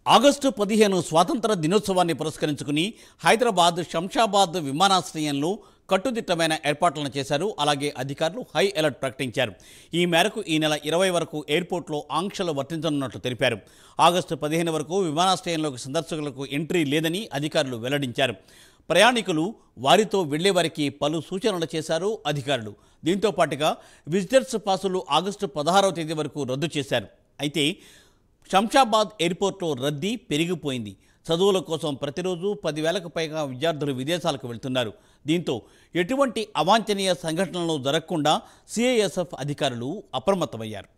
August పదిహేను స్వాతంత్ర దినోత్సవాన్ని పురస్కరించుకుని హైదరాబాద్ శంషాబాద్ విమానాశ్రయంలో కట్టుదిట్టమైన ఏర్పాట్లను చేశారు అలాగే అధికారులు హై అలర్ట్ ప్రకటించారు ఈ మేరకు ఈ నెల ఇరవై వరకు ఎయిర్పోర్ట్లో ఆంక్షలు వర్తించనున్నట్లు తెలిపారు ఆగస్టు పదిహేను వరకు విమానాశ్రయంలోకి సందర్శకులకు ఎంట్రీ లేదని అధికారులు వెల్లడించారు ప్రయాణికులు వారితో వెళ్లే వారికి పలు సూచనలు చేశారు అధికారులు దీంతో పాటుగా విజిటర్స్ పాసులు ఆగస్టు పదహారవ తేదీ వరకు రద్దు చేశారు అయితే శంషాబాద్ ఎయిర్పోర్ట్లో రద్దీ పెరిగిపోయింది చదువుల కోసం ప్రతిరోజు పదివేలకు పైగా విద్యార్థులు విదేశాలకు వెళ్తున్నారు దీంతో ఎటువంటి అవాంఛనీయ సంఘటనలు జరగకుండా సిఐఎస్ఎఫ్ అధికారులు అప్రమత్తమయ్యారు